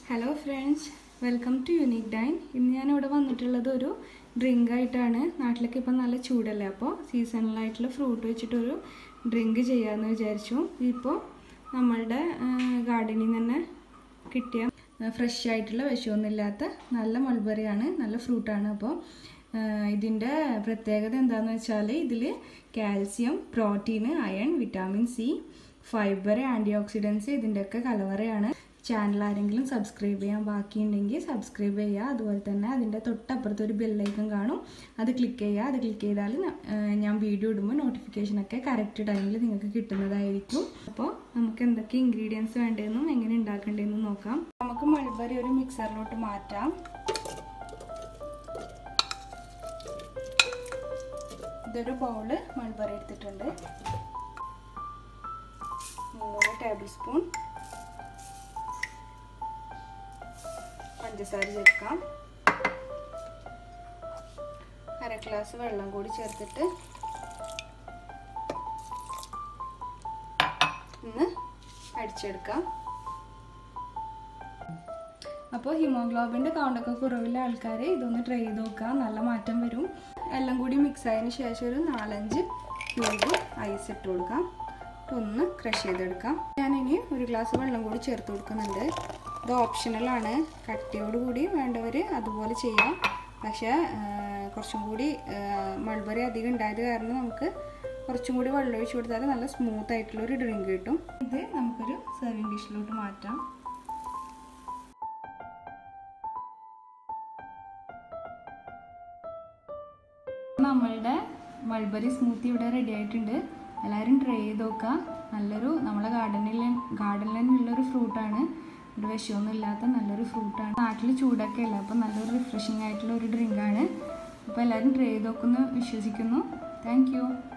hello friends welcome to unique dine ഇന്ന് ഞാൻ ഇവിടെ വന്നിട്ടുള്ളത് ഒരു ഡ്രിങ്ക് ആയിട്ടാണ് നാട്ടിലൊക്കെ ഇപ്പം നല്ല ചൂടല്ലേ അപ്പോൾ സീസണലായിട്ടുള്ള ഫ്രൂട്ട് വെച്ചിട്ടൊരു ഡ്രിങ്ക് ചെയ്യാമെന്ന് വിചാരിച്ചു ഇപ്പോൾ നമ്മളുടെ ഗാർഡനിൽ തന്നെ കിട്ടിയ ഫ്രഷ് ആയിട്ടുള്ള വിഷമൊന്നുമില്ലാത്ത നല്ല മൾബറിയാണ് നല്ല ഫ്രൂട്ടാണ് അപ്പോൾ ഇതിൻ്റെ പ്രത്യേകത എന്താണെന്ന് വെച്ചാൽ ഇതിൽ കാൽസ്യം പ്രോട്ടീന് iron vitamin C fibre antioxidants ഇതിൻ്റെയൊക്കെ കലവറയാണ് ചാനൽ ആരെങ്കിലും സബ്സ്ക്രൈബ് ചെയ്യാൻ ബാക്കിയുണ്ടെങ്കിൽ സബ്സ്ക്രൈബ് ചെയ്യുക അതുപോലെ തന്നെ അതിൻ്റെ തൊട്ടപ്പുറത്ത് ഒരു ബെല്ലൈക്കൺ കാണും അത് ക്ലിക്ക് ചെയ്യുക അത് ക്ലിക്ക് ചെയ്താൽ ഞാൻ വീഡിയോ ഇടുമ്പോൾ നോട്ടിഫിക്കേഷനൊക്കെ കറക്റ്റ് ടൈമിൽ നിങ്ങൾക്ക് കിട്ടുന്നതായിരിക്കും അപ്പോൾ നമുക്ക് എന്തൊക്കെ ഇൻഗ്രീഡിയൻസ് വേണ്ടതെന്നും എങ്ങനെ ഉണ്ടാക്കേണ്ടതെന്നും നോക്കാം നമുക്ക് മൾബറി ഒരു മിക്സറിലോട്ട് മാറ്റാം ഇതൊരു ബൗള് മൾബറി എടുത്തിട്ടുണ്ട് മൂന്ന് ടേബിൾ സ്പൂൺ പഞ്ചസാര ചേർക്കാം അര ഗ്ലാസ് വെള്ളം കൂടി ചേർത്തിട്ട് ഒന്ന് അടിച്ചെടുക്കാം അപ്പോൾ ഹിമോഗ്ലോബിൻ്റെ കൗണ്ടൊക്കെ കുറവില്ല ആൾക്കാർ ഇതൊന്ന് ട്രൈ ചെയ്ത് നോക്കുക നല്ല മാറ്റം വരും എല്ലാം കൂടി മിക്സ് ആയതിന് ശേഷം ഒരു നാലഞ്ച് ക്യൂബ് ഐസ് ഇട്ട് കൊടുക്കാം ഒന്ന് ക്രഷ് ചെയ്തെടുക്കാം ഞാനിനി ഒരു ഗ്ലാസ് വെള്ളം കൂടി ചേർത്ത് കൊടുക്കുന്നുണ്ട് ഇത് ഓപ്ഷണലാണ് കട്ടിയോട് കൂടി വേണ്ടവർ അതുപോലെ ചെയ്യാം പക്ഷേ കുറച്ചും കൂടി മൾബറി അധികം ഉണ്ടായത് കാരണം നമുക്ക് കുറച്ചും കൂടി വെള്ളം ഒഴിച്ച് കൊടുത്താൽ നല്ല സ്മൂത്ത് ആയിട്ടുള്ള ഒരു ഡ്രിങ്ക് കിട്ടും ഇത് നമുക്കൊരു സെർവിങ് ഡിഷിലോട്ട് മാറ്റാം നമ്മളുടെ മൾബറി സ്മൂത്തി ഇവിടെ റെഡി ആയിട്ടുണ്ട് എല്ലാവരും ട്രൈ ചെയ്ത് നോക്കുക നല്ലൊരു നമ്മളെ ഗാർഡനിൽ ഗാർഡനിൽ തന്നെയുള്ളൊരു ഫ്രൂട്ടാണ് ഒരു വിഷമൊന്നും ഇല്ലാത്ത നല്ലൊരു ഫ്രൂട്ടാണ് നാട്ടിൽ ചൂടൊക്കെ അല്ല അപ്പോൾ നല്ലൊരു റിഫ്രഷിംഗ് ആയിട്ടുള്ള ഒരു ഡ്രിങ്കാണ് അപ്പോൾ എല്ലാവരും ട്രൈ ചെയ്ത് നോക്കുമെന്ന് വിശ്വസിക്കുന്നു താങ്ക്